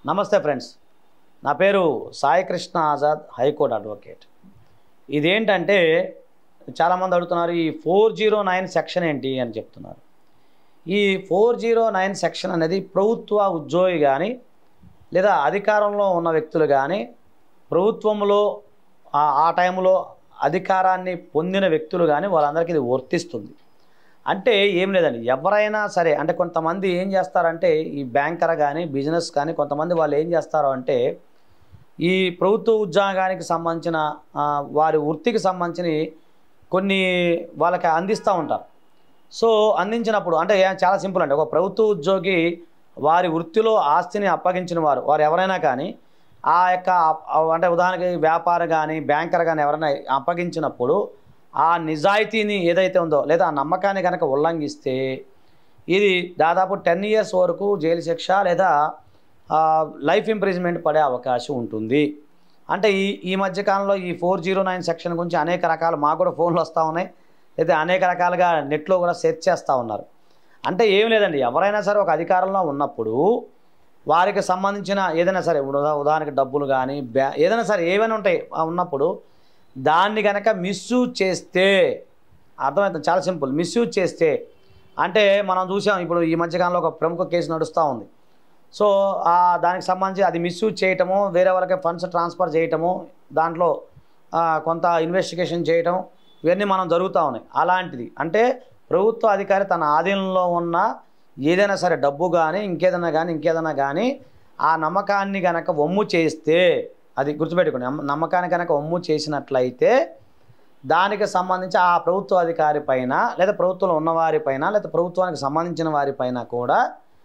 నమస్తే ఫ్రెండ్స్ నా పేరు సాయికృష్ణ ఆజాద్ హైకోర్టు అడ్వకేట్ ఇదేంటంటే చాలామంది అడుగుతున్నారు ఈ ఫోర్ జీరో నైన్ సెక్షన్ ఏంటి అని చెప్తున్నారు ఈ ఫోర్ జీరో నైన్ సెక్షన్ అనేది ప్రభుత్వ ఉద్యోగి కానీ లేదా అధికారంలో ఉన్న వ్యక్తులు కానీ ప్రభుత్వంలో ఆ- ఆ టైంలో అధికారాన్ని పొందిన వ్యక్తులు కానీ వాళ్ళందరికీ ఇది వర్తిస్తుంది అంటే ఏం లేదండి ఎవరైనా సరే అంటే కొంతమంది ఏం చేస్తారంటే ఈ బ్యాంకర్ కానీ బిజినెస్ కానీ కొంతమంది వాళ్ళు ఏం చేస్తారు అంటే ఈ ప్రభుత్వ ఉద్యోగానికి సంబంధించిన ఆ, వారి వృత్తికి సంబంధించిన కొన్ని వాళ్ళకి అందిస్తూ ఉంటారు సో అందించినప్పుడు అంటే ఏ- చాలా సింపుల్ అండి ఒక ప్రభుత్వ ఉద్యోగి వారి వృత్తిలో ఆస్తిని అప్పగించిన వారు వారు ఎవరైనా కానీ ఆ యొక్క ఆ- అంటే ఉదాహరణకి వ్యాపార కానీ బ్యాంకర్ కానీ ఎవరైనా అప్పగించినప్పుడు ఆ నిజాయితీని ఏదైతే ఉందో లేదా ఆ నమ్మకాన్ని కనుక ఉల్లంఘిస్తే ఇది దాదాపు టెన్ ఇయర్స్ వరకు జైలు శిక్ష లేదా ఆ, లైఫ్ ఇంప్రిజ్మెంట్ పడే అవకాశం ఉంటుంది అంటే ఈ ఈ మధ్య కాలంలో ఈ ఫోర్ జీరో నైన్ సెక్షన్ గురించి అనేక రకాల మాకు కూడా ఫోన్లు వస్తూ ఉన్నాయి లేదా అనేక రకాలుగా నెట్లో కూడా సెర్చ్ చేస్తూ ఉన్నారు అంటే ఏం లేదండి ఎవరైనా సరే ఒక అధికారంలో ఉన్నప్పుడు వారికి సంబంధించిన ఏదైనా సరే ఉదా- ఉదాహరణకి డబ్బులు కానీ బ్యా ఏదైనా సరే ఏవైనా ఉంటాయి ఆ ఉన్నప్పుడు దాన్ని కనుక మిస్యూజ్ చేస్తే అర్థమవుతుంది చాలా సింపుల్ మిస్యూజ్ చేస్తే అంటే మనం చూసాం ఇప్పుడు ఈ మధ్యకాలంలో ఒక ప్రముఖ కేసు నడుస్తూ ఉంది సో ఆ దానికి సంబంధించి అది మిస్యూజ్ చేయటము వేరే వాళ్ళకి ఫండ్స్ ట్రాన్స్ఫర్ చేయటము దాంట్లో ఆ, కొంత ఇన్వెస్టిగేషన్ చేయటం ఇవన్నీ మనం జరుగుతూ ఉన్నాయి అలాంటిది అంటే ప్రభుత్వ అధికారి తన ఆధీనంలో ఉన్న ఏదైనా సరే డబ్బు కానీ ఇంకేదైనా కానీ ఇంకేదైనా కానీ ఆ నమ్మకాన్ని కనుక ఒమ్ము చేస్తే అది గుర్తుపెట్టుకోండి నమ్మ- నమ్మకాన్ని కనుక ఒమ్ము చేసినట్లయితే దానికి సంబంధించి ఆ ప్రభుత్వ అధికారి పైన లేదా ప్రభుత్వంలో ఉన్నవారి పైన లేదా ప్రభుత్వానికి సంబంధించిన వారి పైన కూడా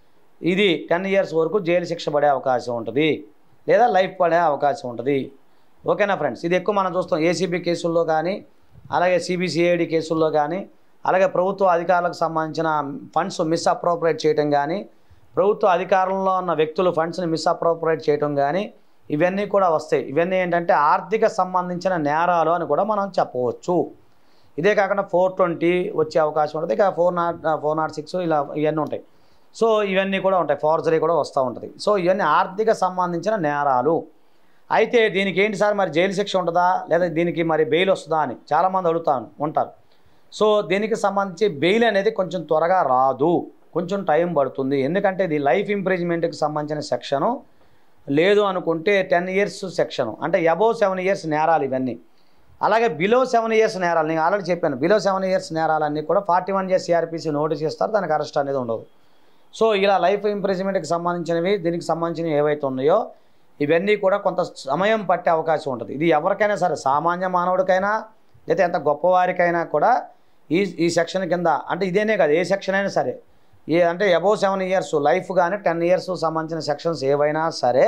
ఇది టెన్ ఇయర్స్ వరకు జైలు శిక్ష పడే అవకాశం ఉంటుంది లేదా లైఫ్ పడే అవకాశం ఉంటుంది ఓకేనా ఫ్రెండ్స్ ఇది ఎక్కువ మనం చూస్తాం ఏసీబీ కేసుల్లో కానీ అలాగే సిబిసిఐడి కేసుల్లో కానీ అలాగే ప్రభుత్వ అధికారులకు సంబంధించిన ఫండ్స్ మిస్ అప్రోప్రియేట్ చేయటం కానీ ప్రభుత్వ అధికారంలో ఉన్న వ్యక్తులు ఫండ్స్ని మిస్ అప్రోప్రియేట్ చేయటం కానీ ఇవన్నీ కూడా వస్తాయి ఇవన్నీ ఏంటంటే ఆర్థిక సంబంధించిన నేరాలు అని కూడా మనం చెప్పవచ్చు ఇదే కాకుండా ఫోర్ ట్వంటీ వచ్చే అవకాశం ఉంటుంది ఇక four nought four nought six ఇలా ఇవన్నీ ఉంటాయి సో ఇవన్నీ కూడా ఉంటాయి ఫోర్జరీ కూడా వస్తూ ఉంటుంది సో ఇవన్నీ ఆర్థిక సంబంధించిన నేరాలు అయితే దీనికి ఏంటి సార్ మరి జైలు శిక్ష ఉంటుందా లేదా దీనికి మరి బెయిల్ వస్తుందా అని చాలామంది అడుగుతా ఉంటారు సో దీనికి సంబంధించి బెయిల్ అనేది కొంచెం త్వరగా రాదు కొంచెం టైం పడుతుంది ఎందుకంటే ఇది లైఫ్ ఇంప్రిజ్మెంట్కి సంబంధించిన సెక్షను లేదు అనుకుంటే టెన్ ఇయర్స్ సెక్షను అంటే అబోవ్ సెవెన్ ఇయర్స్ నేరాలు ఇవన్నీ అలాగే బిలో సెవెన్ ఇయర్స్ నేరాలు నేను ఆల్రెడీ చెప్పాను బిలో సెవెన్ ఇయర్స్ నేరాలన్నీ కూడా forty one years CrPC notice ఇస్తారు దానికి అరెస్ట్ అనేది ఉండదు సో ఇలా లైఫ్ ఇంప్రిజ్మెంట్కి సంబంధించినవి దీనికి సంబంధించినవి ఏవైతే ఉన్నాయో ఇవన్నీ కూడా కొంత సమయం పట్టే అవకాశం ఉంటుంది ఇది ఎవరికైనా సరే సామాన్య మానవుడికైనా లేదా ఎంత గొప్పవారికైనా కూడా ఈ ఈ సెక్షన్ కింద అంటే ఇదేనే కాదు ఏ సెక్షన్ అయినా సరే ఏ అంటే అబోవ్ సెవెన్ ఇయర్స్ లైఫ్ కానీ టెన్ ఇయర్స్ సంబంధించిన సెక్షన్స్ ఏవైనా సరే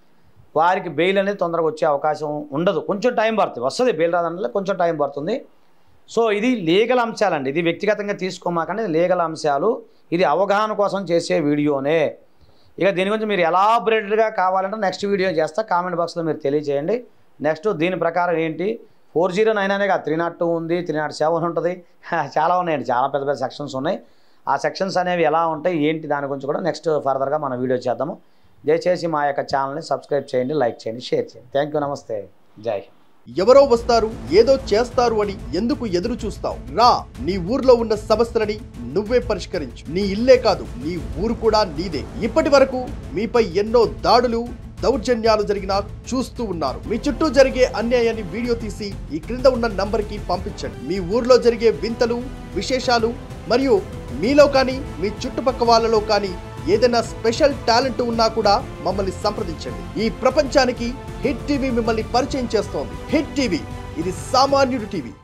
వారికి బెయిల్ అనేది తొందరగా వచ్చే అవకాశం ఉండదు కొంచెం టైం పడుతుంది వస్తుంది బెయిల్ రాదంటే కొంచెం టైం పడుతుంది సో ఇది లీగల్ అంశాలండి ఇది వ్యక్తిగతంగా తీసుకోమాకండి ఇది లీగల్ అంశాలు ఇది అవగాహన కోసం చేసే వీడియోనే ఇక దీని గురించి మీరు ఎలాబరేటెడ్గా కావాలంటే నెక్స్ట్ వీడియో చేస్తా కామెంట్ బాక్స్లో మీరు తెలియజేయండి నెక్స్ట్ దీని ప్రకారం ఏంటి ఫోర్ జీరో నైన్ అనే కాదు త్రీ నాట్ టూ ఉంది త్రీ నాట్ సెవెన్ ఉంటుంది చాలా ఉన్నాయండి చాలా పెద్ద పెద్ద సెక్షన్స్ ఉన్నాయి ఆ సెక్షన్స్ అనేవి ఎలా ఉంటాయి ఏంటి దాని గురించి కూడా నెక్స్ట్ ఫర్దర్గా మనం వీడియో చేద్దాము దయచేసి మా యొక్క ఛానల్ని సబ్స్క్రైబ్ చేయండి లైక్ చేయండి షేర్ చేయండి థ్యాంక్ యూ నమస్తే జై హింద్ ఎవరో వస్తారు ఏదో చేస్తారు అని ఎందుకు ఎదురు చూస్తావు రా నీ ఊర్లో ఉన్న సమస్యలని నువ్వే పరిష్కరించు నీ ఇల్లే కాదు నీ ఊరు కూడా నీదే ఇప్పటి వరకు మీపై ఎన్నో దాడులు దౌర్జన్యాలు జరిగినా చూస్తూ ఉన్నారు మీ చుట్టూ జరిగే అన్యాయాన్ని వీడియో తీసి ఈ క్రింద ఉన్న నంబర్కి పంపించండి మీ ఊర్లో జరిగే వింతలు విశేషాలు మరియు మీలో కానీ మీ చుట్టుపక్క వాళ్ళలో కానీ ఏదైనా స్పెషల్ టాలెంట్ ఉన్నా కూడా మమ్మల్ని సంప్రదించండి ఈ ప్రపంచానికి హిట్ టీవీ మిమ్మల్ని పరిచయం చేస్తోంది హిట్ టీవీ ఇది సామాన్యుడి టీవీ